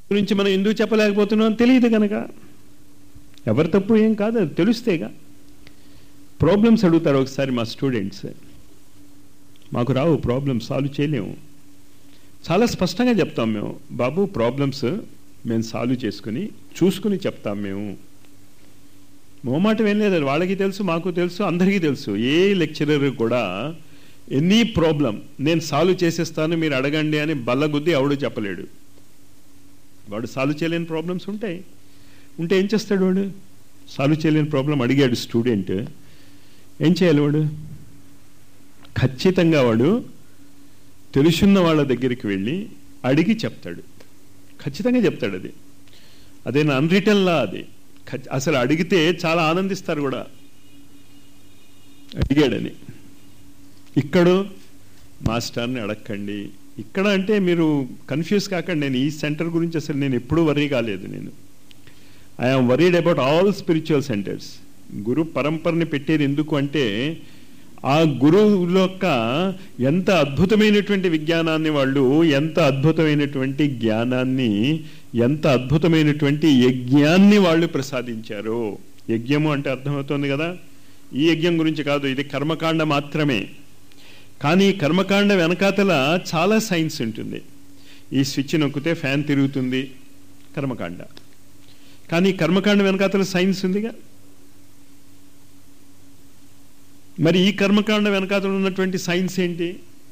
గురించి మనం ఎందుకు చెప్పలేకపోతున్నాం తెలియదు కనుక ఎవరి తప్పు ఏం కాదు అది తెలుస్తేగా ప్రాబ్లమ్స్ అడుగుతారు ఒకసారి మా స్టూడెంట్స్ మాకు రావు ప్రాబ్లమ్స్ సాల్వ్ చేయలేము చాలా స్పష్టంగా చెప్తాం మేము బాబు ప్రాబ్లమ్స్ మేము సాల్వ్ చేసుకుని చూసుకుని చెప్తాం మేము మోమాటం ఏం లేదు వాళ్ళకి తెలుసు మాకు తెలుసు అందరికీ తెలుసు ఏ లెక్చరర్ కూడా ఎనీ ప్రాబ్లం నేను సాల్వ్ చేసేస్తాను మీరు అడగండి అని బల్లగుద్ది ఎవడు చెప్పలేడు వాడు సాల్వ్ చేయలేని ప్రాబ్లమ్స్ ఉంటాయి ఉంటే ఏం చేస్తాడు వాడు సాల్వ్ చేయలేని ప్రాబ్లం అడిగాడు స్టూడెంట్ ఏం చేయాలి వాడు ఖచ్చితంగా వాడు తెలుసున్న వాళ్ళ దగ్గరికి వెళ్ళి అడిగి చెప్తాడు ఖచ్చితంగా చెప్తాడు అది అదే అన్రిటర్న్ లా అది ఖచ్- అసలు అడిగితే చాలా ఆనందిస్తారు కూడా అడిగాడని ఇక్కడ మాస్టర్ని అడగండి ఇక్కడ అంటే మీరు కన్ఫ్యూజ్ కాకండి నేను ఈ సెంటర్ గురించి అసలు నేను ఎప్పుడూ వరీ కాలేదు నేను I'm worried about all spiritual centres గురు పరంపరని పెట్టేది ఎందుకు అంటే ఆ గురువు యొక్క ఎంత అద్భుతమైనటువంటి విజ్ఞానాన్ని వాళ్ళు ఎంత అద్భుతమైనటువంటి జ్ఞానాన్ని ఎంత అద్భుతమైనటువంటి యజ్ఞాన్ని వాళ్ళు ప్రసాదించారో యజ్ఞము అంటే అర్థమవుతోంది కదా ఈ యజ్ఞం గురించి కాదు ఇది కర్మకాండ మాత్రమే కానీ ఈ కర్మకాండ వెనకాతల చాలా సైన్స్ ఉంటుంది ఈ స్విచ్ నొక్కితే ఫ్యాన్ తిరుగుతుంది కర్మకాండ కానీ ఈ కర్మకాండ వెనకాతల సైన్స్ ఉందిగా మరి ఈ కర్మకాండ వెనకాతలు ఉన్నటువంటి సైన్స్ ఏంటి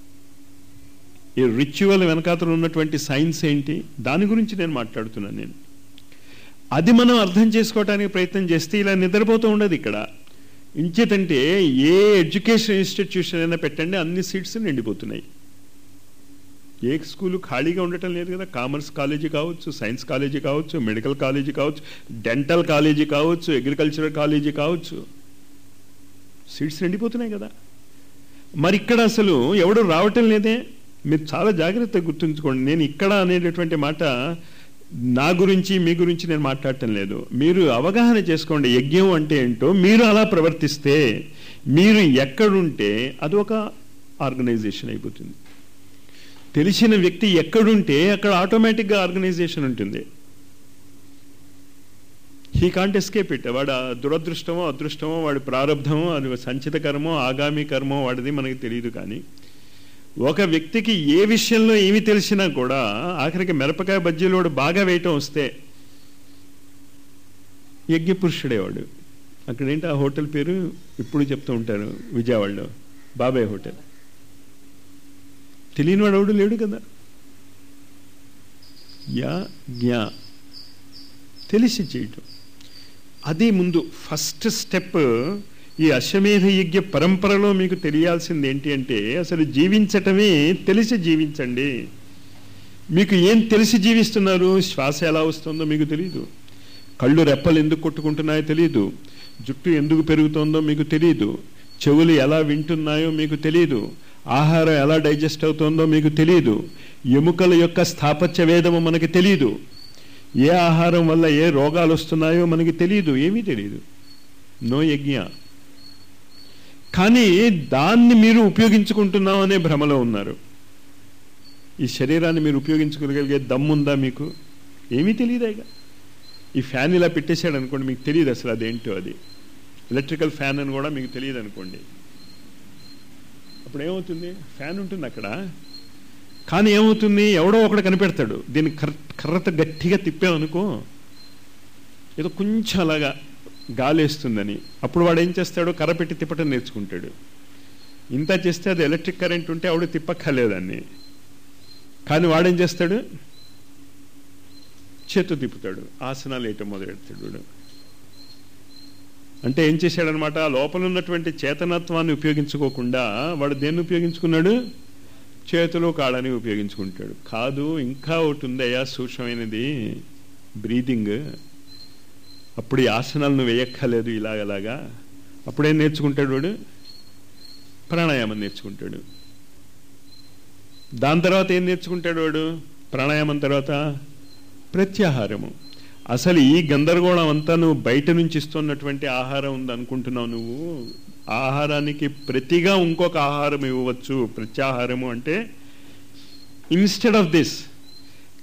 ఈ రిచువల్ వెనకాతలు ఉన్నటువంటి సైన్స్ ఏంటి దాని గురించి నేను మాట్లాడుతున్నాను నేను అది మనం అర్థం చేసుకోవడానికి ప్రయత్నం చేస్తే ఇలా నిద్రపోతూ ఉండదు ఇక్కడ ఇంచేతంటే ఏ ఎడ్యుకేషన్ ఇన్స్టిట్యూషన్ అయినా పెట్టండి అన్ని సీట్స్ నిండిపోతున్నాయి ఏ స్కూలు ఖాళీగా ఉండటం లేదు కదా కామర్స్ కాలేజీ కావచ్చు సైన్స్ కాలేజీ కావచ్చు మెడికల్ కాలేజీ కావచ్చు డెంటల్ కాలేజీ కావచ్చు అగ్రికల్చరల్ కాలేజీ కావచ్చు సీట్స్ నిండిపోతున్నాయి కదా మరి ఇక్కడ అసలు ఎవడు రావటం లేదే మీరు చాలా జాగ్రత్తగా గుర్తుంచుకోండి నేను ఇక్కడ అనేటటువంటి మాట నా గురించి మీ గురించి నేను మాట్లాడటం లేదు మీరు అవగాహన చేసుకోండి యజ్ఞం అంటే ఏంటో మీరు అలా ప్రవర్తిస్తే మీరు ఎక్కడుంటే అది ఒక ఆర్గనైజేషన్ అయిపోతుంది తెలిసిన వ్యక్తి ఎక్కడుంటే అక్కడ ఆటోమేటిక్గా ఆర్గనైజేషన్ ఉంటుంది హీ కాంట్ ఎస్కేప్ ఇట్ వాడు ఆ దురదృష్టమో అదృష్టమో వాడి ప్రారంధమో అది సంచిత కర్మో ఆగామి కర్మో వాడిది మనకి తెలియదు కానీ ఒక వ్యక్తికి ఏ విషయంలో ఏమి తెలిసినా కూడా ఆఖరికి మిరపకాయ బజ్జీలు వాడు బాగా వేయటం వస్తే యజ్ఞపురుషుడే వాడు అక్కడ ఏంటి ఆ హోటల్ పేరు ఇప్పుడు చెప్తూ ఉంటారు విజయవాడలో బాబాయ్ హోటల్ తెలియని వాడు ఎవడు లేడు కదా యా జ్ఞా తెలిసి చేయటం అది ముందు ఫస్ట్ స్టెప్ ఈ అశ్వమేధ యజ్ఞ పరంపరలో మీకు తెలియాల్సింది ఏంటి అంటే అసలు జీవించటమే తెలిసి జీవించండి మీకు ఏం తెలిసి జీవిస్తున్నారు శ్వాస ఎలా వస్తుందో మీకు తెలియదు కళ్ళు రెప్పలు ఎందుకు కొట్టుకుంటున్నాయో తెలియదు జుట్టు ఎందుకు పెరుగుతుందో మీకు తెలియదు చెవులు ఎలా వింటున్నాయో మీకు తెలియదు ఆహారం ఎలా డైజెస్ట్ అవుతుందో మీకు తెలియదు ఎముకల యొక్క స్థాపత్య వేదము మనకి తెలియదు ఏ ఆహారం వల్ల ఏ రోగాలు వస్తున్నాయో మనకి తెలియదు ఏమీ తెలియదు నో యజ్ఞ కానీ దాన్ని మీరు ఉపయోగించుకుంటున్నాం అనే భ్రమలో ఉన్నారు ఈ శరీరాన్ని మీరు ఉపయోగించుకోగలిగే దమ్ముందా మీకు ఏమీ తెలియదా ఇక ఈ ఫ్యాన్ ఇలా పెట్టేశాడు అనుకోండి మీకు తెలియదు అసలు అదేంటో అది ఎలక్ట్రికల్ ఫ్యాన్ అని కూడా మీకు తెలియదు అనుకోండి అప్పుడు ఏమవుతుంది ఫ్యాన్ ఉంటుంది అక్కడ కానీ ఏమవుతుంది ఎవడో ఒకడు కనిపెడతాడు దీన్ని కర్ర కర్రత గట్టిగా తిప్పామనుకో ఏదో కొంచెం అలాగా గాలేస్తుందని అప్పుడు వాడు ఏం చేస్తాడు కర్ర పెట్టి తిప్పటం నేర్చుకుంటాడు ఇంత చేస్తే అది ఎలక్ట్రిక్ కరెంట్ ఉంటే ఆవిడ తిప్పక్కర్లేదాన్ని కానీ వాడేం చేస్తాడు చేతు తిప్పుతాడు ఆసనాలు వేయటం మొదలెడతాడు వాడు అంటే ఏం చేశాడనమాట ఆ లోపల ఉన్నటువంటి చేతనత్వాన్ని ఉపయోగించుకోకుండా వాడు దేన్ని ఉపయోగించుకున్నాడు చేతులు కాళ్ళని ఉపయోగించుకుంటాడు కాదు ఇంకా ఒకటి ఉందయ్యా సూక్ష్మమైనది బ్రీదింగ్ అప్పుడు ఈ ఆసనాలను వేయక్కర్లేదు ఇలాగలాగా అప్పుడేం నేర్చుకుంటాడు వాడు ప్రాణాయామం నేర్చుకుంటాడు దాని తర్వాత ఏం నేర్చుకుంటాడు వాడు ప్రాణాయామం తర్వాత ప్రత్యాహారము అసలు ఈ గందరగోళం అంతా నువ్వు బయట నుంచి ఇస్తున్నటువంటి ఆహారం ఉంది అనుకుంటున్నావు నువ్వు ఆహారానికి ప్రతిగా ఇంకొక ఆహారం ఇవ్వవచ్చు ప్రత్యాహారము అంటే ఇన్స్టెడ్ ఆఫ్ దిస్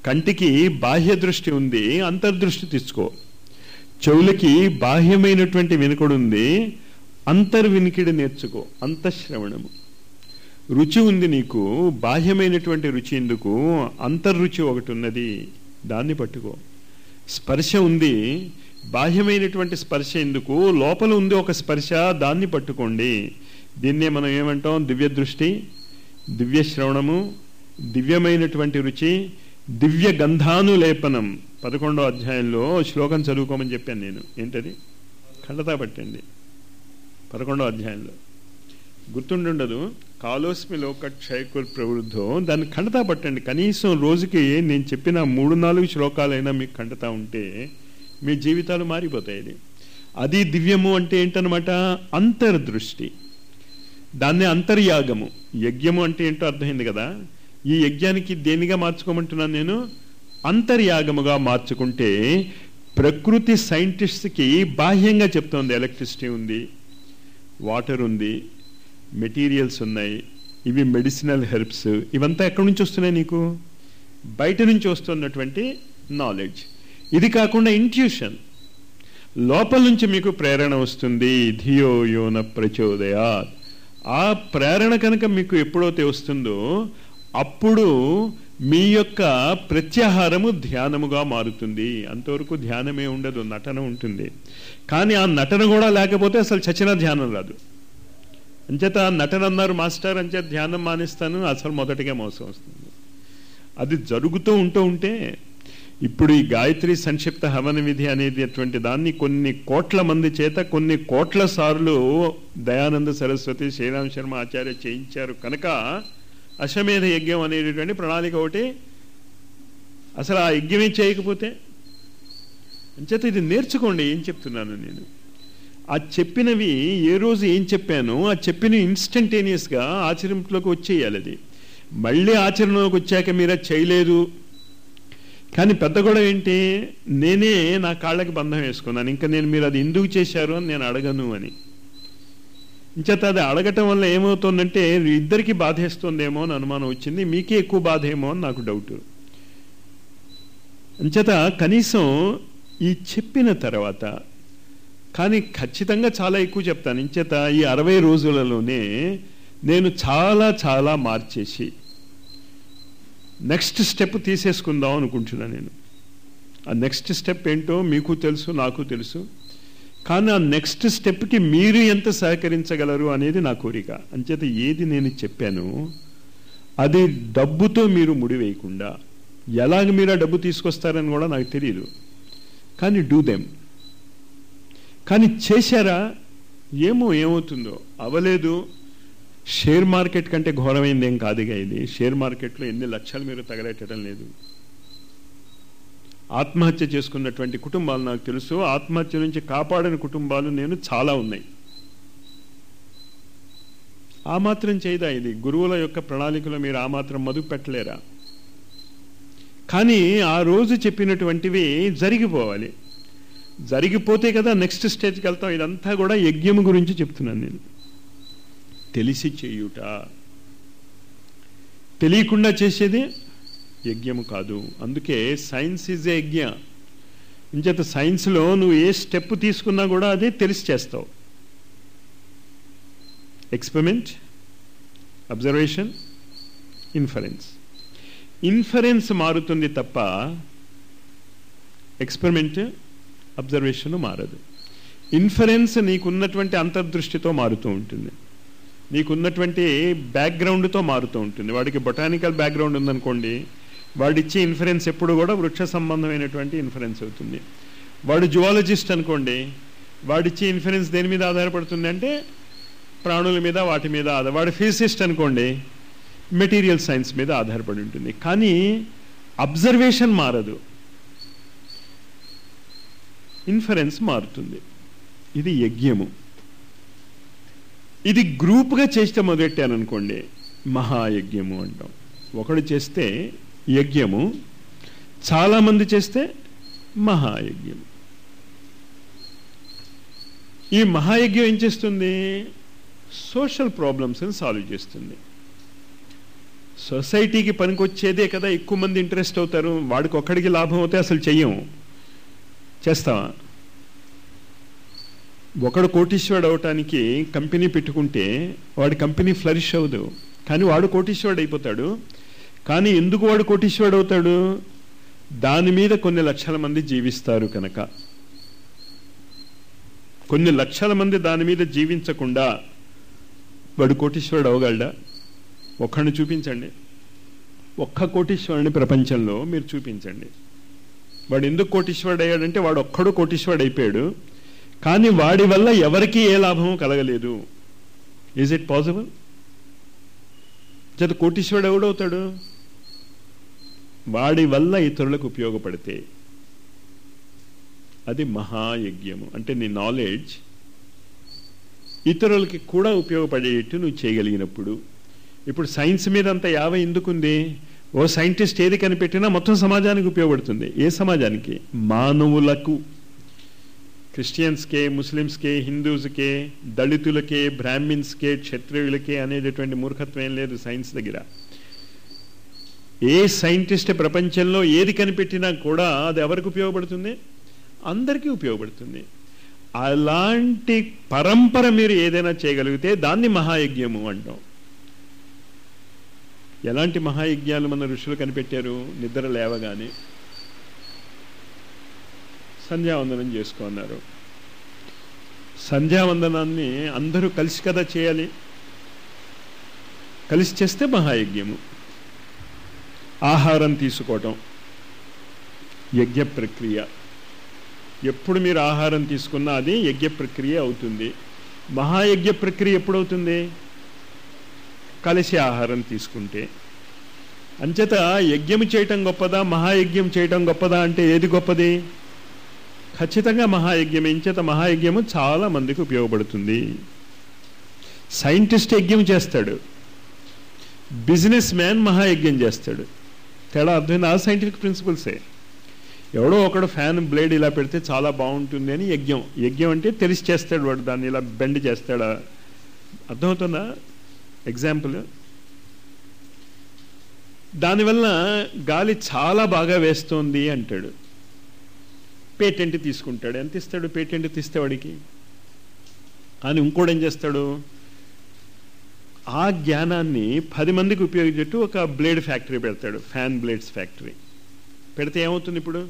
కంటికి బాహ్య దృష్టి ఉంది అంతర్దృష్టి తెచ్చుకో చెవులకి బాహ్యమైనటువంటి వినుకుడు ఉంది అంతర్వినికిడి నేర్చుకో అంతఃశ్రవణము రుచి ఉంది నీకు బాహ్యమైనటువంటి రుచి ఎందుకు అంతర్రుచి ఒకటి ఉన్నది దాన్ని పట్టుకో స్పర్శ ఉంది బాహ్యమైనటువంటి స్పర్శ ఎందుకు లోపల ఉంది ఒక స్పర్శ దాన్ని పట్టుకోండి దీన్నే మనం ఏమంటాం దివ్య దృష్టి దివ్య శ్రవణము దివ్యమైనటువంటి రుచి దివ్య గంధానులేపనం పదకొండో అధ్యాయంలో శ్లోకం చదువుకోమని చెప్పాను నేను ఏంటది ఖండతా పట్టండి పదకొండో అధ్యాయంలో గుర్తుండుండదు కాలోస్మి లోక క్షయకుల్ ప్రవృద్ధో దాన్ని ఖండతా పట్టండి కనీసం రోజుకి నేను చెప్పిన మూడు నాలుగు శ్లోకాలైనా మీకు ఖండతా ఉంటే మీ జీవితాలు మారిపోతాయి అది అది దివ్యము అంటే ఏంటనమాట అంతర్దృష్టి దాన్నే అంతర్యాగము యజ్ఞము అంటే ఏంటో అర్థమైంది కదా ఈ యజ్ఞానికి దేనిగా మార్చుకోమంటున్నాను నేను అంతర్యాగముగా మార్చుకుంటే ప్రకృతి సైంటిస్ట్కి బాహ్యంగా చెప్తోంది ఎలక్ట్రిసిటీ ఉంది వాటర్ ఉంది మెటీరియల్స్ ఉన్నాయి ఇవి మెడిసినల్ హెర్బ్స్ ఇవంతా ఎక్కడి నుంచి వస్తున్నాయి నీకు బయట నుంచి వస్తున్నటువంటి నాలెడ్జ్ ఇది కాకుండా ఇంట్యూషన్ లోపల నుంచి మీకు ప్రేరణ వస్తుంది ధియో యోన ప్రచోదయాత్ ఆ ప్రేరణ కనుక మీకు ఎప్పుడైతే వస్తుందో అప్పుడు మీ యొక్క ప్రత్యాహారము ధ్యానముగా మారుతుంది అంతవరకు ధ్యానమే ఉండదు నటన ఉంటుంది కానీ ఆ నటన కూడా లేకపోతే అసలు చచ్చిన ధ్యానం రాదు అంచేత నటన అన్నారు మాస్టర్ అంచేత ధ్యానం మానేస్తాను అసలు మొదటిగా మోసం వస్తుంది అది జరుగుతూ ఉంటూ ఉంటే ఇప్పుడు ఈ గాయత్రి సంక్షిప్త హవన విధి అనేటటువంటి దాన్ని కొన్ని కోట్ల మంది చేత కొన్ని కోట్ల సార్లు దయానంద సరస్వతి శ్రీరామ్ శర్మ ఆచార్య చేయించారు కనుక అశ్వమేధ యజ్ఞం అనేటటువంటి ప్రణాళిక ఒకటి అసలు ఆ యజ్ఞమే చేయకపోతే అంచేత ఇది నేర్చుకోండి ఏం చెప్తున్నాను నేను ఆ చెప్పినవి ఏ రోజు ఏం చెప్పానో ఆ చెప్పిన ఇన్స్టంటేనియస్గా ఆచరింపులోకి వచ్చేయాలి అది మళ్ళీ ఆచరణలోకి వచ్చాక మీరు అది చేయలేదు కానీ పెద్ద గొడవ ఏంటి నేనే నా కాళ్ళకి బంధం వేసుకున్నాను ఇంకా నేను మీరు అది ఎందుకు చేశారు అని నేను అడగను అని ఇంచేత అది అడగటం వల్ల ఏమవుతుందంటే ఇద్దరికి బాధేస్తుందేమో అని అనుమానం వచ్చింది మీకే ఎక్కువ బాధ ఏమో అని నాకు డౌట్ అంచేత కనీసం ఈ చెప్పిన తర్వాత కానీ ఖచ్చితంగా చాలా ఎక్కువ చెప్తాను ఇంచేత ఈ అరవై రోజులలోనే నేను చాలా చాలా మార్చేసి నెక్స్ట్ స్టెప్ తీసేసుకుందాం అనుకుంటున్నాను నేను ఆ నెక్స్ట్ స్టెప్ ఏంటో మీకు తెలుసు నాకు తెలుసు కానీ ఆ నెక్స్ట్ స్టెప్కి మీరు ఎంత సహకరించగలరు అనేది నా కోరిక అంచేత ఏది నేను చెప్పాను అది డబ్బుతో మీరు ముడివేయకుండా ఎలాగ మీరు ఆ డబ్బు తీసుకొస్తారని కూడా నాకు తెలియదు కానీ డూ దెమ్ కానీ చేశారా ఏమో ఏమవుతుందో అవలేదు షేర్ మార్కెట్ కంటే ఘోరమైంది ఏం కాదుగా ఇది షేర్ మార్కెట్లో ఎన్ని లక్షలు మీరు తగలెట్టడం లేదు ఆత్మహత్య చేసుకున్నటువంటి కుటుంబాలు నాకు తెలుసు ఆత్మహత్య నుంచి కాపాడని కుటుంబాలు నేను చాలా ఉన్నాయి ఆ మాత్రం చేయదా ఇది గురువుల యొక్క ప్రణాళికలో మీరు ఆ మాత్రం మదుపు పెట్టలేరా కానీ ఆ రోజు చెప్పినటువంటివి జరిగిపోవాలి జరిగిపోతే కదా నెక్స్ట్ స్టేజ్కి వెళ్తాం ఇదంతా కూడా యజ్ఞం గురించి చెప్తున్నాను నేను తెలిసి చేయుట తెలియకుండా చేసేది యజ్ఞము కాదు అందుకే సైన్స్ ఈజ్ ఏ యజ్ఞ ఇంచేత సైన్స్లో నువ్వు ఏ స్టెప్ తీసుకున్నా కూడా అదే తెలిసి చేస్తావు ఎక్స్పెరిమెంట్ అబ్జర్వేషన్ ఇన్ఫరెన్స్ ఇన్ఫరెన్స్ మారుతుంది తప్ప ఎక్స్పెరిమెంట్ అబ్జర్వేషన్ మారదు ఇన్ఫరెన్స్ నీకున్నటువంటి అంతర్దృష్టితో మారుతూ ఉంటుంది నీకున్నటువంటి బ్యాక్గ్రౌండ్తో మారుతూ ఉంటుంది వాడికి బొటానికల్ బ్యాక్గ్రౌండ్ ఉందనుకోండి వాడిచ్చే ఇన్ఫరెన్స్ ఎప్పుడు కూడా వృక్ష సంబంధమైనటువంటి ఇన్ఫరెన్స్ అవుతుంది వాడు జువాలజిస్ట్ అనుకోండి వాడిచ్చే ఇన్ఫరెన్స్ దేని మీద ఆధారపడుతుంది అంటే ప్రాణుల మీద వాటి మీద ఆధార వాడు ఫిజిసిస్ట్ అనుకోండి మెటీరియల్ సైన్స్ మీద ఆధారపడి ఉంటుంది కానీ అబ్జర్వేషన్ మారదు ఇన్ఫరెన్స్ మారుతుంది ఇది యజ్ఞము ఇది గ్రూప్గా చేస్తే మొదలెట్టాను అనుకోండి మహాయజ్ఞము అంటాం ఒకడు చేస్తే యజ్ఞము చాలామంది చేస్తే మహాయజ్ఞము ఈ మహాయజ్ఞం ఏం చేస్తుంది సోషల్ ప్రాబ్లమ్స్ని సాల్వ్ చేస్తుంది సొసైటీకి పనికొచ్చేదే కదా ఎక్కువ మంది ఇంట్రెస్ట్ అవుతారు వాడికి ఒక్కడికి లాభం అవుతే అసలు చెయ్యం చేస్తావా ఒకడు కోటీశ్వరుడు అవటానికి కంపెనీ పెట్టుకుంటే వాడి కంపెనీ ఫ్లరిష్ అవ్వదు కానీ వాడు కోటీశ్వరుడు అయిపోతాడు కానీ ఎందుకు వాడు కోటీశ్వరుడు అవుతాడు దాని మీద కొన్ని లక్షల మంది జీవిస్తారు కనుక కొన్ని లక్షల మంది దాని మీద జీవించకుండా వాడు కోటీశ్వరుడు అవగలడా ఒక్కడిని చూపించండి ఒక్క కోటీశ్వరుని ప్రపంచంలో మీరు చూపించండి వాడు ఎందుకు కోటీశ్వరుడు అయ్యాడంటే వాడు ఒక్కడు కోటీశ్వరుడు అయిపోయాడు కానీ వాడి వల్ల ఎవరికి ఏ లాభము కలగలేదు ఈజ్ ఇట్ పాసిబుల్ చేత కోటీశ్వరుడు ఎవడవుతాడు వాడి వల్ల ఇతరులకు ఉపయోగపడితే అది మహాయజ్ఞము అంటే నీ నాలెడ్జ్ ఇతరులకి కూడా ఉపయోగపడేట్టు నువ్వు చేయగలిగినప్పుడు ఇప్పుడు సైన్స్ మీద అంత యావ ఎందుకుంది ఓ సైంటిస్ట్ ఏది కనిపెట్టినా మొత్తం సమాజానికి ఉపయోగపడుతుంది ఏ సమాజానికి మానవులకు క్రిస్టియన్స్కే ముస్లిమ్స్కే హిందూస్కే దళితులకే బ్రాహ్మిన్స్కే క్షత్రియులకే అనేటటువంటి మూర్ఖత్వం ఏం లేదు సైన్స్ దగ్గర ఏ సైంటిస్ట్ ప్రపంచంలో ఏది కనిపెట్టినా కూడా అది ఎవరికి ఉపయోగపడుతుంది అందరికీ ఉపయోగపడుతుంది అలాంటి పరంపర మీరు ఏదైనా చేయగలిగితే దాన్ని మహాయజ్ఞము అంటాం ఎలాంటి మహాయజ్ఞాలు మన ఋషులు కనిపెట్టారు నిద్ర లేవగానే సంధ్యావందనం చేసుకున్నారు సంధ్యావందనాన్ని అందరూ కలిసి కదా చేయాలి కలిసి చేస్తే మహాయజ్ఞము ఆహారం తీసుకోవటం యజ్ఞ ప్రక్రియ ఎప్పుడు మీరు ఆహారం తీసుకున్నా అది యజ్ఞ ప్రక్రియ అవుతుంది మహాయజ్ఞ ప్రక్రియ ఎప్పుడవుతుంది కలిసి ఆహారం తీసుకుంటే అంచేత యజ్ఞం చేయటం గొప్పదా మహాయజ్ఞం చేయటం గొప్పదా అంటే ఏది గొప్పది ఖచ్చితంగా మహాయజ్ఞం ఎంచేత మహాయజ్ఞము చాలా మందికి ఉపయోగపడుతుంది సైంటిస్ట్ యజ్ఞం చేస్తాడు బిజినెస్ మ్యాన్ మహాయజ్ఞం చేస్తాడు తేడా అర్థమైంది ఆ సైంటిఫిక్ ప్రిన్సిపల్సే ఎవడో ఒకడు ఫ్యాన్ బ్లేడ్ ఇలా పెడితే చాలా బాగుంటుంది అని యజ్ఞం యజ్ఞం అంటే తెలిసి చేస్తాడు వాడు దాన్ని ఇలా బెండ్ చేస్తాడా అర్థమవుతుందా ఎగ్జాంపుల్ దానివల్ల గాలి చాలా బాగా వేస్తోంది అంటాడు పేటెంట్ తీసుకుంటాడు ఎంత ఇస్తాడు పేటెంట్ తీస్తే వాడికి అని ఇంకోటి ఏం చేస్తాడు ఆ జ్ఞానాన్ని పది మందికి ఉపయోగించేట్టు ఒక బ్లేడ్ ఫ్యాక్టరీ పెడతాడు ఫ్యాన్ బ్లేడ్స్ ఫ్యాక్టరీ పెడితే ఏమవుతుంది ఇప్పుడు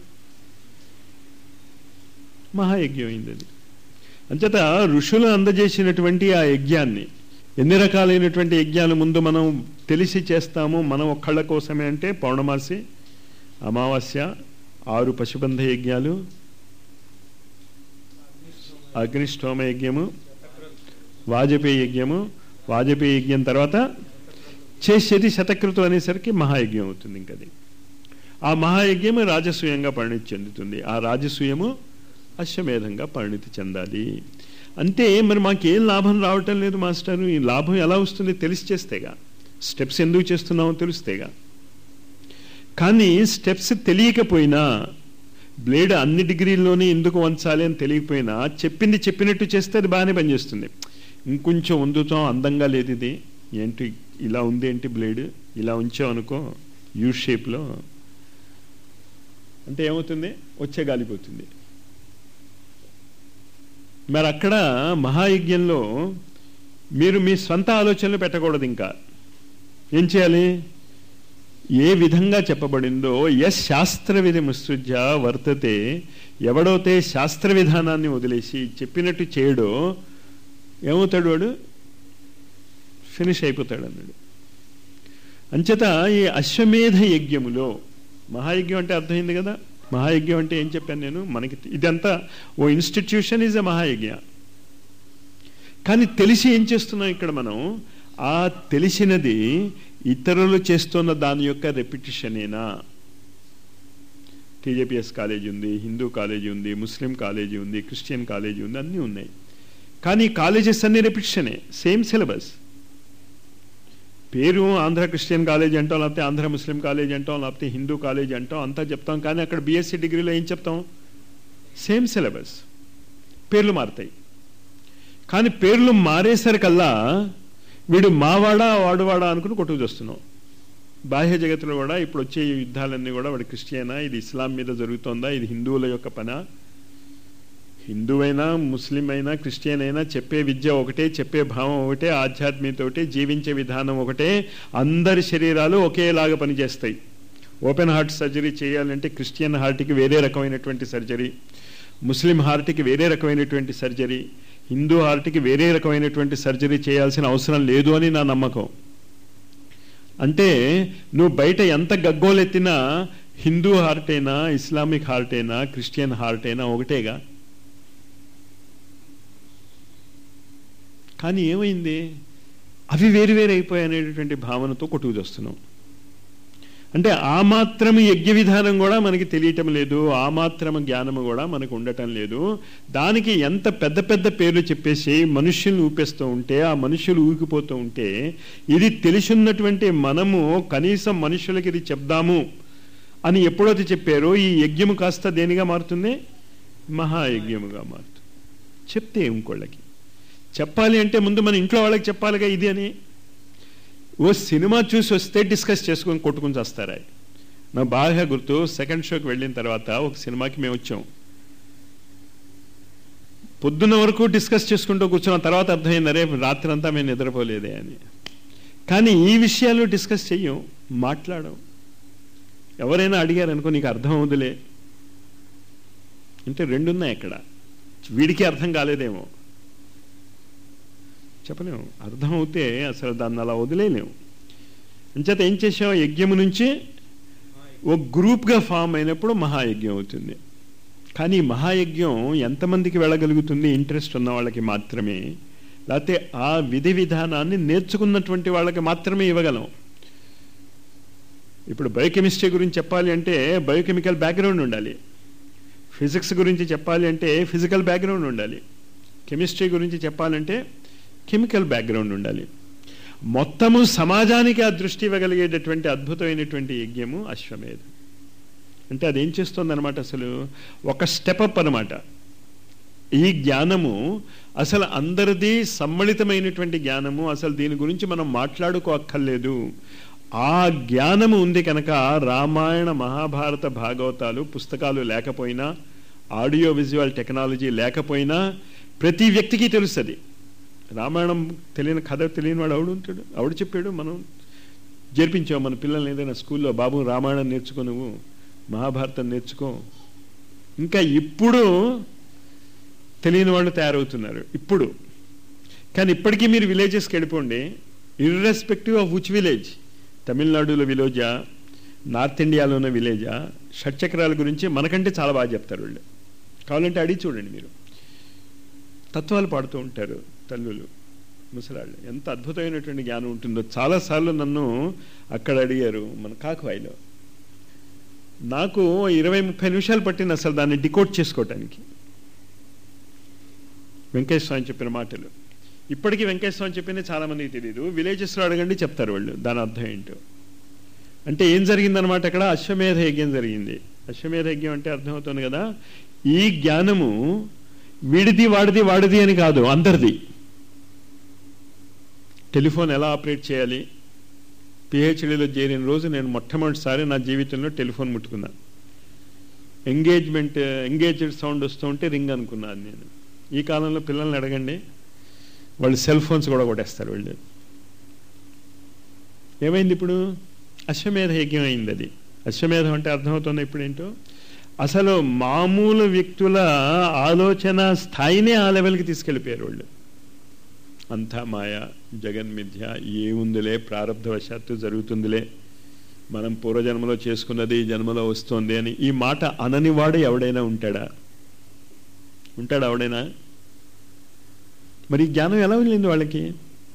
మహాయజ్ఞం అయింది అది అంచేత ఋషులు అందజేసినటువంటి ఆ యజ్ఞాన్ని ఎన్ని రకాలైనటువంటి యజ్ఞాలు ముందు మనం తెలిసి చేస్తాము మనం ఒక్కళ్ళ కోసమే అంటే పౌర్ణమాసి అమావాస్య ఆరు పశుబంధ యజ్ఞాలు అగ్నిష్టోమ యజ్ఞము వాజపేయి యజ్ఞము వాజపేయి యజ్ఞం తర్వాత చేసేది శతకృతం అనేసరికి మహాయజ్ఞం అవుతుంది ఇంకది ఆ మహాయజ్ఞము రాజసూయంగా పరిణితి చెందుతుంది ఆ రాజసూయము అశ్వమేధంగా పరిణితి చెందాలి అంతే మరి మాకేం లాభం రావటం లేదు మాస్టర్ ఈ లాభం ఎలా వస్తుంది తెలిసి చేస్తేగా స్టెప్స్ ఎందుకు చేస్తున్నామో తెలిస్తేగా కానీ స్టెప్స్ తెలియకపోయినా బ్లేడ్ అన్ని డిగ్రీల్లోనే ఎందుకు వంచాలి అని తెలియకపోయినా చెప్పింది చెప్పినట్టు చేస్తే అది బాగానే పనిచేస్తుంది ఇంకొంచెం వందుతాం అందంగా లేదు ఇది ఏంటి ఇలా ఉంది ఏంటి బ్లేడ్ ఇలా ఉంచాం అనుకో యూ షేప్లో అంటే ఏమవుతుంది వచ్చే గాలిపోతుంది మరి అక్కడ మహాయజ్ఞంలో మీరు మీ స్వంత ఆలోచనలు పెట్టకూడదు ఇంకా ఏం చేయాలి ఏ విధంగా చెప్పబడిందో ఎస్ శాస్త్ర విధి ముసృజ్య వర్తతే ఎవడైతే శాస్త్ర విధానాన్ని వదిలేసి చెప్పినట్టు చేయడో ఏమవుతాడు వాడు ఫినిష్ అయిపోతాడు అన్నాడు అంచేత ఈ అశ్వమేధ యజ్ఞములో మహాయజ్ఞం అంటే అర్థమైంది కదా మహాయజ్ఞం అంటే ఏం చెప్పాను నేను మనకి ఇదంతా ఓ ఇన్స్టిట్యూషన్ ఈజ్ ఎ మహాయజ్ఞ కానీ తెలిసి ఏం చేస్తున్నాం ఇక్కడ మనం ఆ తెలిసినది ఇతరులు చేస్తున్న దాని యొక్క రెపిటిషనేనా టీజేపీఎస్ కాలేజీ ఉంది హిందూ కాలేజీ ఉంది ముస్లిం కాలేజీ ఉంది క్రిస్టియన్ కాలేజీ ఉంది అన్నీ ఉన్నాయి కానీ కాలేజెస్ అన్ని రెపిటిషనే సేమ్ సిలబస్ పేరు ఆంధ్ర క్రిస్టియన్ కాలేజ్ అంటాం లేకపోతే ఆంధ్ర ముస్లిం కాలేజ్ అంటాం లేకపోతే హిందూ కాలేజ్ అంటాం అంతా చెప్తాం కానీ అక్కడ బీఎస్సీ డిగ్రీలో ఏం చెప్తాం సేమ్ సిలబస్ పేర్లు మారుతాయి కానీ పేర్లు మారేసరికల్లా వీడు మావాడా వాడువాడా అనుకుని కొట్టుకు చూస్తున్నాం బాహ్య జగత్తులో కూడా ఇప్పుడు వచ్చే ఈ యుద్ధాలన్నీ కూడా వాడు క్రిస్టియనా ఇది ఇస్లాం మీద జరుగుతోందా ఇది హిందువుల యొక్క పనా హిందువైనా ముస్లిం అయినా క్రిస్టియన్ అయినా చెప్పే విద్య ఒకటే చెప్పే భావం ఒకటే ఆధ్యాత్మికత ఒకటే జీవించే విధానం ఒకటే అందరి శరీరాలు ఒకేలాగా పనిచేస్తాయి ఓపెన్ హార్ట్ సర్జరీ చేయాలంటే క్రిస్టియన్ హార్ట్కి వేరే రకమైనటువంటి సర్జరీ ముస్లిం హార్ట్కి వేరే రకమైనటువంటి సర్జరీ హిందూ హార్ట్కి వేరే రకమైనటువంటి సర్జరీ చేయాల్సిన అవసరం లేదు అని నా నమ్మకం అంటే నువ్వు బయట ఎంత గగ్గోలెత్తినా హిందూ హార్ట్ అయినా ఇస్లామిక్ హార్ట్ అయినా క్రిస్టియన్ హార్ట్ అయినా ఒకటేగా కానీ ఏమైంది అవి వేరు వేరు అయిపోయాయి అనేటటువంటి భావనతో కొట్టుకు చేస్తున్నాం అంటే ఆ మాత్రం యజ్ఞ విధానం కూడా మనకి తెలియటం లేదు ఆ మాత్రం జ్ఞానము కూడా మనకు ఉండటం లేదు దానికి ఎంత పెద్ద పెద్ద పేర్లు చెప్పేసి మనుష్యుల్ని ఊపేస్తూ ఉంటే ఆ మనుష్యులు ఊగిపోతూ ఉంటే ఇది తెలిసిన్నటువంటి మనము కనీసం మనుషులకి ఇది చెప్దాము అని ఎప్పుడైతే చెప్పారో ఈ యజ్ఞము కాస్త దేనిగా మారుతుంది మహాయజ్ఞముగా మారుతుంది చెప్తే ఇంకోళ్ళకి చెప్పాలి అంటే ముందు మన ఇంట్లో వాళ్ళకి చెప్పాలిగా ఇది అని ఓ సినిమా చూసి వస్తే డిస్కస్ చేసుకొని కొట్టుకుని చేస్తారా నాకు బాగా గుర్తు సెకండ్ షోకి వెళ్ళిన తర్వాత ఒక సినిమాకి మేము వచ్చాం పొద్దున్న వరకు డిస్కస్ చేసుకుంటూ కూర్చున్న తర్వాత అర్థమైంది అరే రాత్రి అంతా మేము నిద్రపోలేదే అని కానీ ఈ విషయాలు డిస్కస్ చెయ్యం మాట్లాడం ఎవరైనా అడిగారు అనుకో నీకు అర్థం అవుదులే అంటే రెండున్నాయి అక్కడ వీడికి అర్థం కాలేదేమో చెప్పలేము అర్థం అవుతే అసలు దాన్ని అలా వదిలేలేము అంచేత ఏం చేసాం యజ్ఞము నుంచి ఒక గ్రూప్గా ఫామ్ అయినప్పుడు మహాయజ్ఞం అవుతుంది కానీ ఈ మహాయజ్ఞం ఎంతమందికి వెళ్ళగలుగుతుంది ఇంట్రెస్ట్ ఉన్న వాళ్ళకి మాత్రమే లేకపోతే ఆ విధి విధానాన్ని నేర్చుకున్నటువంటి వాళ్ళకి మాత్రమే ఇవ్వగలం ఇప్పుడు బయోకెమిస్ట్రీ గురించి చెప్పాలి అంటే బయోకెమికల్ బ్యాక్గ్రౌండ్ ఉండాలి ఫిజిక్స్ గురించి చెప్పాలి అంటే ఫిజికల్ బ్యాక్గ్రౌండ్ ఉండాలి కెమిస్ట్రీ గురించి చెప్పాలంటే కెమికల్ బ్యాక్గ్రౌండ్ ఉండాలి మొత్తము సమాజానికి ఆ దృష్టి ఇవ్వగలిగేటటువంటి అద్భుతమైనటువంటి యజ్ఞము అశ్వమేధం అంటే అదేం చేస్తుంది అనమాట అసలు ఒక స్టెప్ అప్ అనమాట ఈ జ్ఞానము అసలు అందరిది సమ్మళితమైనటువంటి జ్ఞానము అసలు దీని గురించి మనం మాట్లాడుకోక్కర్లేదు ఆ జ్ఞానము ఉంది కనుక రామాయణ మహాభారత భాగవతాలు పుస్తకాలు లేకపోయినా ఆడియో విజువల్ టెక్నాలజీ లేకపోయినా ప్రతి వ్యక్తికి తెలుస్తుంది రామాయణం తెలియని కథ తెలియని వాడు ఆవిడ ఉంటాడు ఆవిడ చెప్పాడు మనం జరిపించావు మన పిల్లల్ని ఏదైనా స్కూల్లో బాబు రామాయణం నేర్చుకో నువ్వు మహాభారతం నేర్చుకో ఇంకా ఇప్పుడు తెలియని వాళ్ళు తయారవుతున్నారు ఇప్పుడు కానీ ఇప్పటికీ మీరు విలేజెస్కి వెళ్ళిపోండి ఇర్రెస్పెక్టివ్ ఆఫ్ విచ్ విలేజ్ తమిళనాడులో విలేజా నార్త్ ఇండియాలో ఉన్న విలేజా షట్చక్రాల గురించి మనకంటే చాలా బాగా చెప్తారు వాళ్ళు కావాలంటే అడిగి చూడండి మీరు తత్వాలు పాడుతూ ఉంటారు తల్లులు ముసలాళ్ళు ఎంత అద్భుతమైనటువంటి జ్ఞానం ఉంటుందో చాలాసార్లు నన్ను అక్కడ అడిగారు మన కాకువాయిలో నాకు ఇరవై ముప్పై నిమిషాలు పట్టింది అసలు దాన్ని డికోడ్ చేసుకోవటానికి వెంకటేశ్వర స్వామి చెప్పిన మాటలు ఇప్పటికీ వెంకటేశ్వర స్వామి చెప్పింది చాలా మందికి తెలియదు విలేజెస్లో అడగండి చెప్తారు వాళ్ళు దాని అర్థం ఏంటో అంటే ఏం జరిగిందనమాట అక్కడ అశ్వమేధ యజ్ఞం జరిగింది అశ్వమేధ యజ్ఞం అంటే అర్థమవుతుంది కదా ఈ జ్ఞానము వీడిది వాడిది వాడిది అని కాదు అందరిది టెలిఫోన్ ఎలా ఆపరేట్ చేయాలి పిహెచ్డీలో చేరిన రోజు నేను మొట్టమొదటిసారి నా జీవితంలో టెలిఫోన్ ముట్టుకున్నా ఎంగేజ్మెంట్ ఎంగేజ్డ్ సౌండ్ వస్తూ ఉంటే రింగ్ అనుకున్నాను నేను ఈ కాలంలో పిల్లల్ని అడగండి వాళ్ళు సెల్ ఫోన్స్ కూడా కొట్టేస్తారు వాళ్ళు ఏమైంది ఇప్పుడు అశ్వమేధ యజ్ఞం అయింది అది అశ్వమేధం అంటే అర్థమవుతుంది ఇప్పుడు ఏంటో అసలు మామూలు వ్యక్తుల ఆలోచన స్థాయినే ఆ లెవెల్కి తీసుకెళ్ళిపోయారు వాళ్ళు అంతా మాయ జగన్మిథ్య ఏముందిలే ప్రారంధవశాత్తు జరుగుతుందిలే మనం పూర్వజన్మలో చేసుకున్నది ఈ జన్మలో వస్తుంది అని ఈ మాట అననివాడు ఎవడైనా ఉంటాడా ఉంటాడా ఎవడైనా మరి జ్ఞానం ఎలా వెళ్ళింది వాళ్ళకి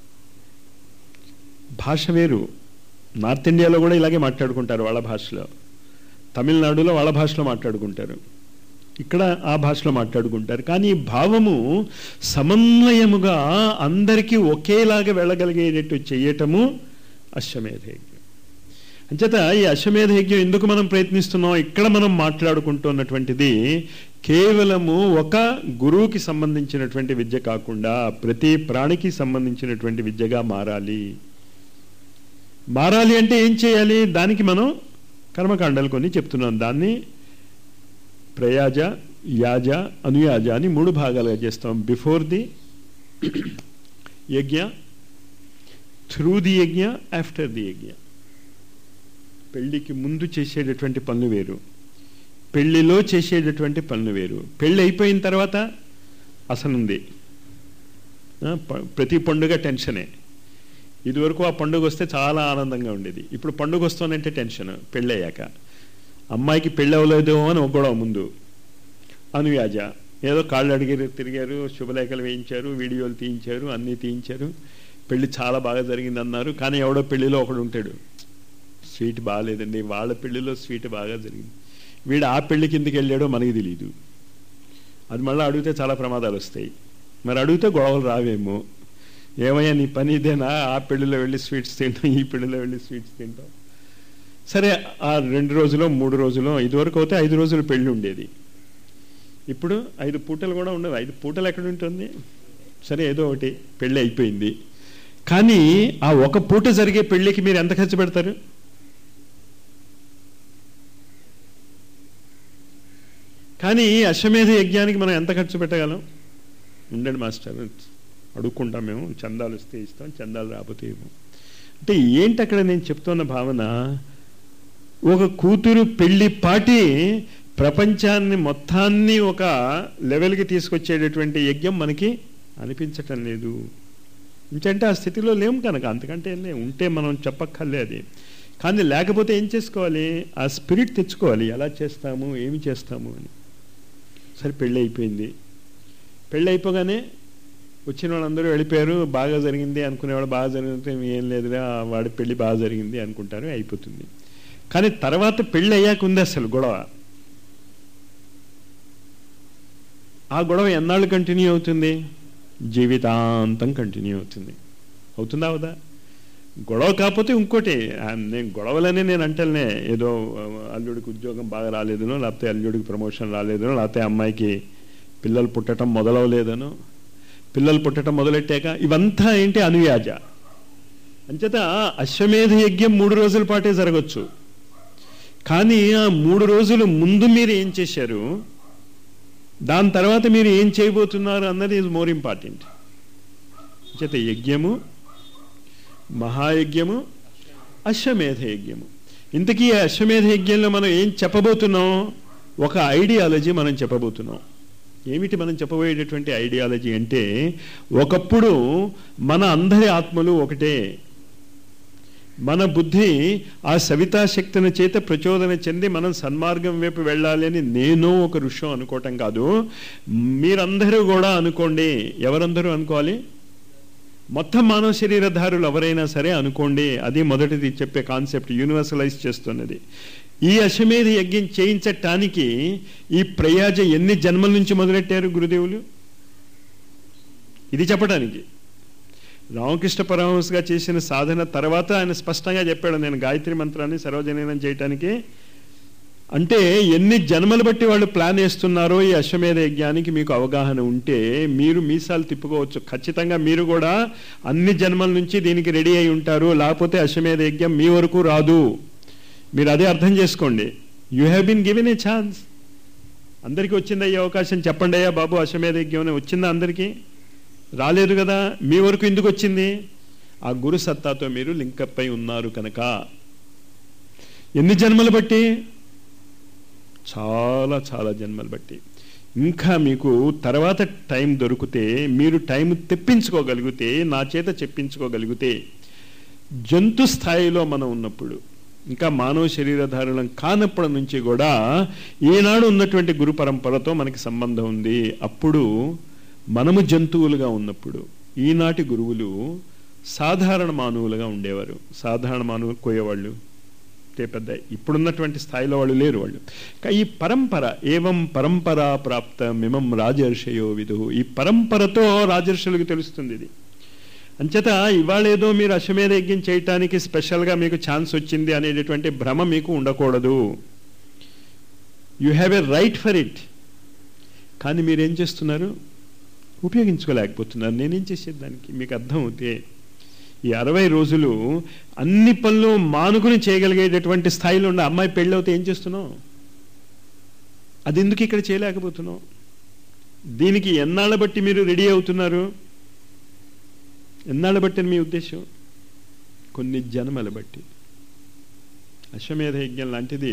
భాష వేరు నార్త్ ఇండియాలో కూడా ఇలాగే మాట్లాడుకుంటారు వాళ్ళ భాషలో తమిళనాడులో వాళ్ళ భాషలో మాట్లాడుకుంటారు ఇక్కడ ఆ భాషలో మాట్లాడుకుంటారు కానీ భావము సమన్వయముగా అందరికీ ఒకేలాగా వెళ్ళగలిగేటట్టు చేయటము అశ్వమేధ యజ్ఞం అంచేత ఈ అశ్వమేధ యజ్ఞం ఎందుకు మనం ప్రయత్నిస్తున్నాం ఇక్కడ మనం మాట్లాడుకుంటున్నటువంటిది కేవలము ఒక గురువుకి సంబంధించినటువంటి విద్య కాకుండా ప్రతి ప్రాణికి సంబంధించినటువంటి విద్యగా మారాలి మారాలి అంటే ఏం చేయాలి దానికి మనం కర్మకాండాలు కొన్ని చెప్తున్నాం దాన్ని ప్రయాజ యాజ అనుయాజ అని మూడు భాగాలుగా చేస్తాం before the yagna through the yagna after the yagna పెళ్లికి ముందు చేసేటటువంటి పనులు వేరు పెళ్లిలో చేసేటటువంటి పనులు వేరు పెళ్ళి అయిపోయిన తర్వాత అసలుంది ఆ, ప- ప్రతి పండుగ టెన్షనే ఇదివరకు ఆ పండుగ వస్తే చాలా ఆనందంగా ఉండేది ఇప్పుడు పండుగ వస్తోనంటే టెన్షన్ పెళ్ళి అయ్యాక అమ్మాయికి పెళ్ళి అవ్వలేదు అని ఒక గొడవ ముందు అనువ్యాజ ఏదో కాళ్ళు అడిగి తిరిగారు శుభలేఖలు వేయించారు వీడియోలు తీయించారు అన్నీ తీయించారు పెళ్లి చాలా బాగా జరిగింది అన్నారు కానీ ఎవడో పెళ్లిలో ఒకడు ఉంటాడు స్వీట్ బాగాలేదండి వాళ్ళ పెళ్లిలో స్వీట్ బాగా జరిగింది వీడు ఆ పెళ్లి కిందకి వెళ్ళాడో మనకి తెలియదు అది మళ్ళీ అడిగితే చాలా ప్రమాదాలు వస్తాయి మరి అడిగితే గొడవలు రావేమో ఏమయ్యా నీ పని ఇదేనా ఆ పెళ్లిలో వెళ్ళి స్వీట్స్ తింటాం ఈ పెళ్లిలో వెళ్ళి స్వీట్స్ తింటాం సరే ఆ రెండు రోజులో మూడు రోజులో ఇదివరకు అయితే ఐదు రోజులు పెళ్లి ఉండేది ఇప్పుడు ఐదు పూటలు కూడా ఉండవు ఐదు పూటలు ఎక్కడ ఉంటుంది సరే ఏదో ఒకటి పెళ్ళి అయిపోయింది కానీ ఆ ఒక పూట జరిగే పెళ్ళికి మీరు ఎంత ఖర్చు పెడతారు కానీ ఈ అశ్వమేధ యజ్ఞానికి మనం ఎంత ఖర్చు పెట్టగలం ఉండండి మాస్టర్ అడుక్కుంటాం మేము చందాలు వస్తే ఇస్తాం చందాలు రాకపోతే ఇవ్వం అంటే ఏంటి అక్కడ నేను చెప్తున్న భావన ఒక కూతురు పెళ్లి పాటి ప్రపంచాన్ని మొత్తాన్ని ఒక లెవెల్కి తీసుకొచ్చేటటువంటి యజ్ఞం మనకి అనిపించటం లేదు ఇంకంటే ఆ స్థితిలో లేము కనుక అంతకంటే ఏం లేవు. ఉంటే మనం చెప్పక్కర్లే అది కానీ లేకపోతే ఏం చేసుకోవాలి ఆ స్పిరిట్ తెచ్చుకోవాలి ఎలా చేస్తాము ఏమి చేస్తాము అని సరే పెళ్ళి అయిపోయింది పెళ్ళి అయిపోగానే వచ్చిన వాళ్ళందరూ వెళ్ళిపోయారు బాగా జరిగింది అనుకునేవాడు బాగా జరిగితే ఏం లేదురా వాడి పెళ్ళి బాగా జరిగింది అనుకుంటారు అయిపోతుంది కానీ తర్వాత పెళ్ళి అయ్యాక ఉంది అసలు గొడవ ఆ గొడవ ఎన్నాళ్ళు కంటిన్యూ అవుతుంది జీవితాంతం కంటిన్యూ అవుతుంది అవుతుందా అవుదా గొడవ కాకపోతే ఇంకోటి ఆ, నేను గొడవలనే నేను అంటేనే ఏదో ఆ, అల్లుడికి ఉద్యోగం బాగా రాలేదనో లేకపోతే అల్లుడికి ప్రమోషన్ రాలేదనో లేకపోతే అమ్మాయికి పిల్లలు పుట్టడం మొదలవలేదనో పిల్లలు పుట్టడం మొదలెట్టాక ఇవంతా ఏంటి అనుయాజ అంచేత అశ్వమేధ యజ్ఞం మూడు రోజుల పాటే జరగచ్చు కానీ ఆ మూడు రోజులు ముందు మీరు ఏం చేశారు దాని తర్వాత మీరు ఏం చేయబోతున్నారు అన్నది ఈజ్ మోర్ ఇంపార్టెంట్ చేత యజ్ఞము మహాయజ్ఞము అశ్వమేధ యజ్ఞము ఇంతకీ ఈ అశ్వమేధ యజ్ఞంలో మనం ఏం చెప్పబోతున్నాం ఒక ఐడియాలజీ మనం చెప్పబోతున్నాం ఏమిటి మనం చెప్పబోయేటటువంటి ఐడియాలజీ అంటే ఒకప్పుడు మన అందరి ఆత్మలు ఒకటే మన బుద్ధి ఆ సవితా శక్తిని చేత ప్రచోదన చెంది మనం సన్మార్గం వైపు వెళ్ళాలి అని నేను ఒక ఋషం అనుకోవటం కాదు మీరందరూ కూడా అనుకోండి ఎవరందరూ అనుకోవాలి మొత్తం మానవ శరీరధారులు ఎవరైనా సరే అనుకోండి అది మొదటిది చెప్పే కాన్సెప్ట్ యూనివర్సలైజ్ చేస్తున్నది ఈ అశ్వమేధ యజ్ఞం చేయించటానికి ఈ ప్రయాజ ఎన్ని జన్మల నుంచి మొదలెట్టారు గురుదేవులు ఇది చెప్పడానికి రామకృష్ణ పరమహంసగా చేసిన సాధన తర్వాత ఆయన స్పష్టంగా చెప్పాడు నేను గాయత్రి మంత్రాన్ని సర్వజనీనం చేయటానికి అంటే ఎన్ని జన్మలు బట్టి వాళ్ళు ప్లాన్ వేస్తున్నారో ఈ అశ్వమేధ యజ్ఞానికి మీకు అవగాహన ఉంటే మీరు మీసాలు తిప్పుకోవచ్చు ఖచ్చితంగా మీరు కూడా అన్ని జన్మల నుంచి దీనికి రెడీ అయి ఉంటారు లేకపోతే అశ్వమేధ యజ్ఞం మీ వరకు రాదు మీరు అదే అర్థం చేసుకోండి you have been given a chance అందరికీ వచ్చిందా ఈ అవకాశం చెప్పండి అయ్యా బాబు అశ్వమేధ యజ్ఞం అని వచ్చిందా అందరికీ రాలేదు కదా మీ వరకు ఎందుకు వచ్చింది ఆ గురు సత్తాతో మీరు లింకప్ అయి ఉన్నారు కనుక ఎన్ని జన్మలు బట్టి చాలా చాలా జన్మలు బట్టి ఇంకా మీకు తర్వాత టైం దొరికితే మీరు టైం తెప్పించుకోగలిగితే నా చేత చెప్పించుకోగలిగితే జంతు స్థాయిలో మనం ఉన్నప్పుడు ఇంకా మానవ శరీరధారులం కానప్పటి నుంచి కూడా ఈనాడు ఉన్నటువంటి గురు పరంపరతో మనకి సంబంధం ఉంది అప్పుడు మనము జంతువులుగా ఉన్నప్పుడు ఈనాటి గురువులు సాధారణ మానవులుగా ఉండేవారు సాధారణ మానవులు కోయేవాళ్ళు అంతే పెద్ద ఇప్పుడున్నటువంటి స్థాయిలో వాళ్ళు లేరు వాళ్ళు కా- ఈ పరంపర ఏవం పరంపరా ప్రాప్త మిమం రాజర్షయో విధు ఈ పరంపరతో రాజర్షులకు తెలుస్తుంది ఇది అంచేత ఇవాళ ఏదో మీరు అశ్వమేధ యజ్ఞం చేయటానికి స్పెషల్గా మీకు ఛాన్స్ వచ్చింది అనేటటువంటి భ్రమ మీకు ఉండకూడదు you have a right for it కానీ మీరేం చేస్తున్నారు ఉపయోగించుకోలేకపోతున్నారు నేనేం చేసేది దానికి మీకు అర్థం అవుతే ఈ అరవై రోజులు అన్ని పనులు మానుకుని చేయగలిగేటటువంటి స్థాయిలో ఉన్న అమ్మాయి పెళ్ళవుతే ఏం చేస్తున్నావు అది ఎందుకు ఇక్కడ చేయలేకపోతున్నావు దీనికి ఎన్నాళ్ళ బట్టి మీరు రెడీ అవుతున్నారు ఎన్నాళ్ళ బట్టి అని మీ ఉద్దేశం కొన్ని జన్మల బట్టి అశ్వమేధ యజ్ఞం లాంటిది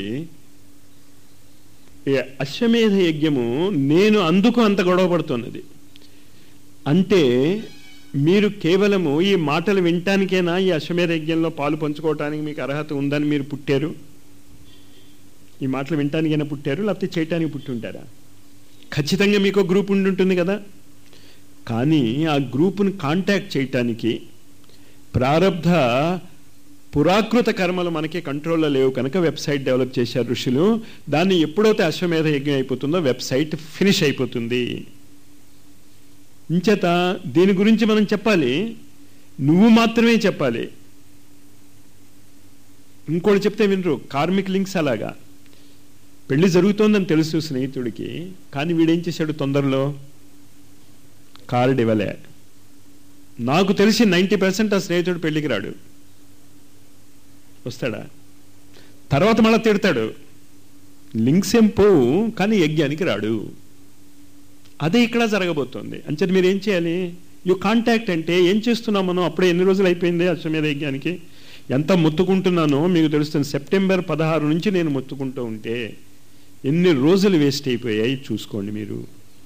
ఈ అశ్వమేధ యజ్ఞము నేను అందుకు అంత గొడవ పడుతున్నది అంటే మీరు కేవలము ఈ మాటలు వినటానికేనా ఈ అశ్వమేధ యజ్ఞంలో పాలు పంచుకోవటానికి మీకు అర్హత ఉందని మీరు పుట్టారు ఈ మాటలు వినటానికైనా పుట్టారు లేకపోతే చేయటానికి పుట్టి ఉంటారా ఖచ్చితంగా మీకు ఒక గ్రూప్ ఉండి ఉంటుంది కదా కానీ ఆ గ్రూపును కాంటాక్ట్ చేయటానికి ప్రారంధ పురాకృత కర్మలు మనకి కంట్రోల్లో లేవు కనుక వెబ్సైట్ డెవలప్ చేశారు ఋషులు దాన్ని ఎప్పుడైతే అశ్వమేధ యజ్ఞం అయిపోతుందో వెబ్సైట్ ఫినిష్ అయిపోతుంది ఇంచేత దీని గురించి మనం చెప్పాలి నువ్వు మాత్రమే చెప్పాలి ఇంకోటి చెప్తే వినరు కార్మిక్ లింక్స్ అలాగా పెళ్లి జరుగుతోందని తెలుసు స్నేహితుడికి కానీ వీడేం చేశాడు తొందరలో కార్డు ఇవ్వలే నాకు తెలిసి నైంటీ పర్సెంట్ ఆ స్నేహితుడు పెళ్లికి రాడు వస్తాడా తర్వాత మళ్ళీ తిడతాడు లింక్స్ ఏం పోవు కానీ యజ్ఞానికి రాడు అదే ఇక్కడ జరగబోతోంది అంచేది మీరు ఏం చేయాలి యు కాంటాక్ట్ అంటే ఏం చేస్తున్నాం మనం అప్పుడే ఎన్ని రోజులు అయిపోయింది అశ్వమేధ యజ్ఞానికి ఎంత మొత్తుకుంటున్నానో మీకు తెలుస్తుంది సెప్టెంబర్ పదహారు నుంచి నేను మొత్తుకుంటూ ఉంటే ఎన్ని రోజులు వేస్ట్ అయిపోయాయి చూసుకోండి మీరు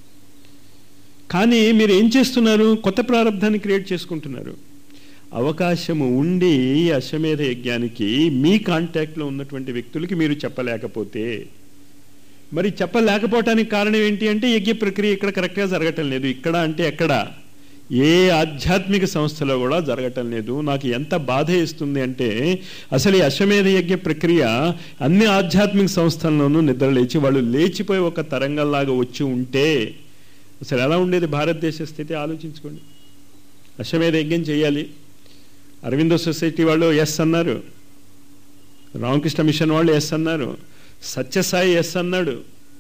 కానీ మీరు ఏం చేస్తున్నారు కొత్త ప్రారంధాన్ని క్రియేట్ చేసుకుంటున్నారు అవకాశము ఉండి ఈ అశ్వమేధ యజ్ఞానికి మీ కాంటాక్ట్లో ఉన్నటువంటి వ్యక్తులకి మీరు చెప్పలేకపోతే మరి చెప్పలేకపోవటానికి కారణం ఏంటి అంటే యజ్ఞ ప్రక్రియ ఇక్కడ కరెక్ట్గా జరగటం లేదు ఇక్కడ అంటే ఎక్కడ ఏ ఆధ్యాత్మిక సంస్థలో కూడా జరగటం లేదు నాకు ఎంత బాధ ఇస్తుంది అంటే అసలు ఈ అశ్వమేధ యజ్ఞ ప్రక్రియ అన్ని ఆధ్యాత్మిక సంస్థల్లోనూ నిద్ర లేచి వాళ్ళు లేచిపోయి ఒక తరంగంలాగా వచ్చి ఉంటే అసలు ఎలా ఉండేది భారతదేశ స్థితి ఆలోచించుకోండి అశ్వమేధ యజ్ఞం చేయాలి అరవిందో సొసైటీ వాళ్ళు ఎస్ అన్నారు రామకృష్ణ మిషన్ వాళ్ళు ఎస్ అన్నారు సత్యసాయి ఎస్ అన్నాడు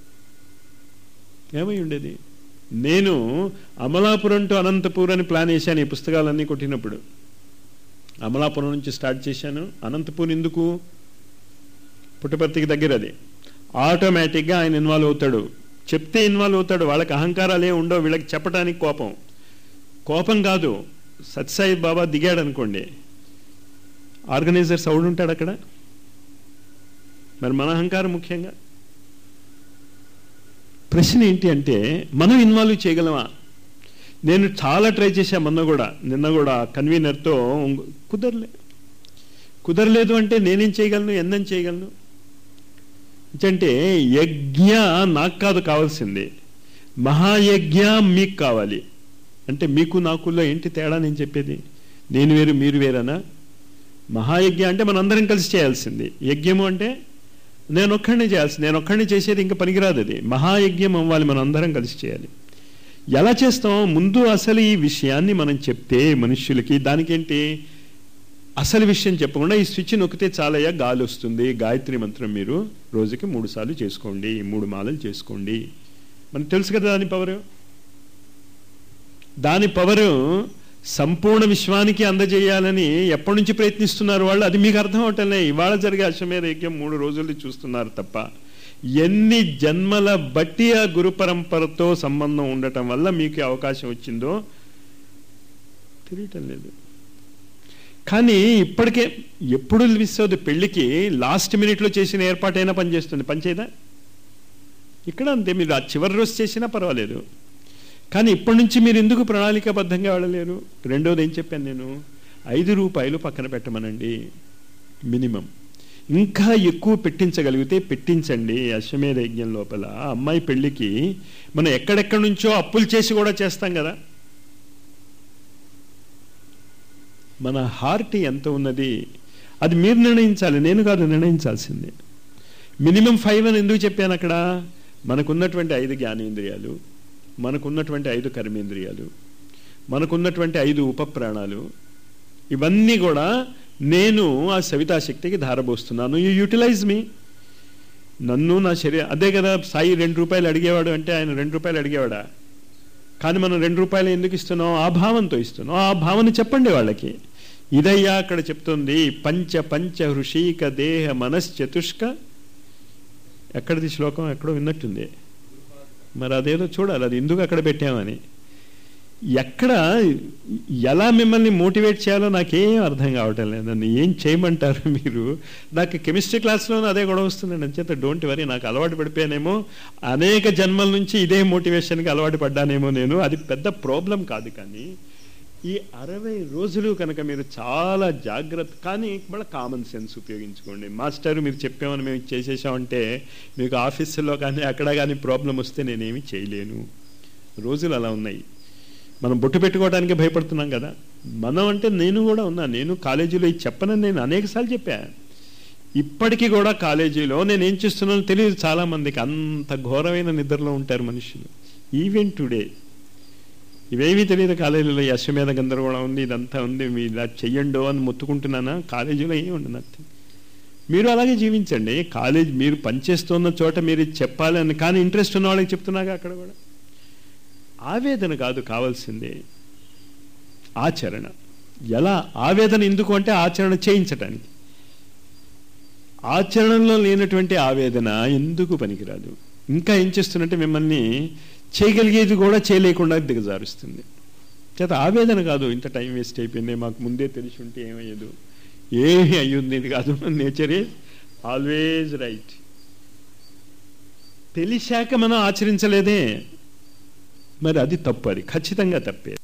ఏమై ఉండేది నేను అమలాపురం టు అనంతపూర్ అని ప్లాన్ వేశాను ఈ పుస్తకాలన్నీ కొట్టినప్పుడు అమలాపురం నుంచి స్టార్ట్ చేశాను అనంతపూర్ ఎందుకు పుట్టపర్తికి దగ్గర అది ఆటోమేటిక్గా ఆయన ఇన్వాల్వ్ అవుతాడు చెప్తే ఇన్వాల్వ్ అవుతాడు వాళ్ళకి అహంకారాలే ఉండవు వీళ్ళకి చెప్పడానికి కోపం కోపం కాదు సత్సాయి బాబా దిగాడు అనుకోండి ఆర్గనైజర్ సౌడ్ ఉంటాడు అక్కడ మరి మన అహంకారం ముఖ్యంగా ప్రశ్న ఏంటి అంటే మనం ఇన్వాల్వ్ చేయగలమా నేను చాలా ట్రై చేశా మొన్న కూడా నిన్న కూడా కన్వీనర్తో కుదరలే కుదరలేదు అంటే నేనేం చేయగలను ఎందని చేయగలను అంటే యజ్ఞ నాకు కాదు కావాల్సింది మహాయజ్ఞ మీకు కావాలి అంటే మీకు నాకుల్లో ఏంటి తేడా నేను చెప్పేది నేను వేరు మీరు వేరనా మహాయజ్ఞ అంటే మనందరం కలిసి చేయాల్సింది యజ్ఞము అంటే నేను ఒక్కడిని చేయాల్సింది నేను ఒక్కడిని చేసేది ఇంకా పనికిరాదు అది మహాయజ్ఞం అవ్వాలి మనం అందరం కలిసి చేయాలి ఎలా చేస్తాం ముందు అసలు ఈ విషయాన్ని మనం చెప్తే మనుష్యులకి దానికేంటి అసలు విషయం చెప్పకుండా ఈ స్విచ్ నొక్కితే చాలయ్యా గాలి వస్తుంది గాయత్రి మంత్రం మీరు రోజుకి మూడు సార్లు చేసుకోండి మూడు మాలలు చేసుకోండి మనకు తెలుసు కదా దాని పవరు దాని పవరు సంపూర్ణ విశ్వానికి అందజేయాలని ఎప్పటి నుంచి ప్రయత్నిస్తున్నారు వాళ్ళు అది మీకు అర్థం అవటంలే ఇవాళ జరిగే అశ్వమేధ యజ్ఞం మూడు రోజులు చూస్తున్నారు తప్ప ఎన్ని జన్మల బట్టి ఆ గురు పరంపరతో సంబంధం ఉండటం వల్ల మీకు అవకాశం వచ్చిందో తెలియటం లేదు కానీ ఇప్పటికే ఎప్పుడు మిస్ అవుతుంది పెళ్లికి లాస్ట్ మినిట్లో చేసిన ఏర్పాటైనా పనిచేస్తుంది పనిచేయదా ఇక్కడ అంతే మీరు ఆ చివరి రోజు చేసినా పర్వాలేదు కానీ ఇప్పటి నుంచి మీరు ఎందుకు ప్రణాళికాబద్ధంగా వెళ్ళలేరు రెండోది ఏం చెప్పాను నేను ఐదు రూపాయలు పక్కన పెట్టమనండి మినిమం ఇంకా ఎక్కువ పెట్టించగలిగితే పెట్టించండి అశ్వమేధ యజ్ఞం లోపల అమ్మాయి పెళ్లికి మనం ఎక్కడెక్కడి నుంచో అప్పులు చేసి కూడా చేస్తాం కదా మన హార్ట్ ఎంత ఉన్నది అది మీరు నిర్ణయించాలి నేను కాదు నిర్ణయించాల్సిందే మినిమం ఫైవ్ అని ఎందుకు చెప్పాను అక్కడ మనకున్నటువంటి ఐదు జ్ఞానేంద్రియాలు మనకున్నటువంటి ఐదు కర్మేంద్రియాలు మనకున్నటువంటి ఐదు ఉపప్రాణాలు ఇవన్నీ కూడా నేను ఆ సవితాశక్తికి ధారబోస్తున్నాను యూ యూటిలైజ్ మీ నన్ను నా శరీరం అదే కదా సాయి రెండు రూపాయలు అడిగేవాడు అంటే ఆయన రెండు రూపాయలు అడిగేవాడా కానీ మనం రెండు రూపాయలు ఎందుకు ఇస్తున్నాం ఆ భావంతో ఇస్తున్నాం ఆ భావన చెప్పండి వాళ్ళకి ఇదయ్యా అక్కడ చెప్తుంది పంచ పంచ హృషీక దేహ మనశ్చతుష్క ఎక్కడిది శ్లోకం ఎక్కడో విన్నట్టుంది మరి అదేదో చూడాలి అది ఎందుకు అక్కడ పెట్టామని ఎక్కడ ఎలా మిమ్మల్ని మోటివేట్ చేయాలో నాకేం అర్థం కావటం లేదు నన్ను ఏం చేయమంటారు మీరు నాకు కెమిస్ట్రీ క్లాస్లోనూ అదే గొడవ వస్తుందండి అంచేత డోంట్ వరీ నాకు అలవాటు పడిపోయానేమో అనేక జన్మల నుంచి ఇదే మోటివేషన్కి అలవాటు పడ్డానేమో నేను అది పెద్ద ప్రాబ్లం కాదు కానీ ఈ అరవై రోజులు కనుక మీరు చాలా జాగ్రత్త కానీ మళ్ళీ కామన్ సెన్స్ ఉపయోగించుకోండి మాస్టర్ మీరు చెప్పామని మేము చేసేసామంటే మీకు ఆఫీసులో కానీ అక్కడ కానీ ప్రాబ్లం వస్తే నేనేమి చేయలేను రోజులు అలా ఉన్నాయి మనం బొట్టు పెట్టుకోవడానికి భయపడుతున్నాం కదా మనం అంటే నేను కూడా ఉన్నా నేను కాలేజీలో ఇది చెప్పనని నేను అనేకసార్లు చెప్పా ఇప్పటికీ కూడా కాలేజీలో నేను ఏం చేస్తున్నానో తెలియదు చాలా మందికి అంత ఘోరమైన నిద్రలో ఉంటారు మనుషులు ఈవెన్ టుడే ఇవేమీ తెలియదు కాలేజీలో ఈ అశ్వమేధ గందరగోళం ఉంది ఇదంతా ఉంది మీ ఇలా చెయ్యండో అని మొత్తుకుంటున్నానా కాలేజీలో ఏమి ఉండదు నథింగ్ మీరు అలాగే జీవించండి కాలేజ్ మీరు పనిచేస్తున్న చోట మీరు ఇది చెప్పాలి అని కానీ ఇంట్రెస్ట్ ఉన్న వాళ్ళకి చెప్తున్నాగా అక్కడ కూడా ఆవేదన కాదు కావాల్సిందే ఆచరణ ఎలా ఆవేదన ఎందుకు అంటే ఆచరణ చేయించటానికి ఆచరణలో లేనటువంటి ఆవేదన ఎందుకు పనికిరాదు ఇంకా ఏం చేస్తున్నట్టే మిమ్మల్ని చేయగలిగేది కూడా చేయలేకుండా దిగజారుస్తుంది చేత ఆవేదన కాదు ఇంత టైం వేస్ట్ అయిపోయింది మాకు ముందే తెలిసి ఉంటే ఏమయ్యేదు ఏమి అయ్యింది కాదు నేచర్ ఈజ్ ఆల్వేజ్ రైట్ తెలిసాక మనం ఆచరించలేదే మరి అది తప్పు అది ఖచ్చితంగా తప్పే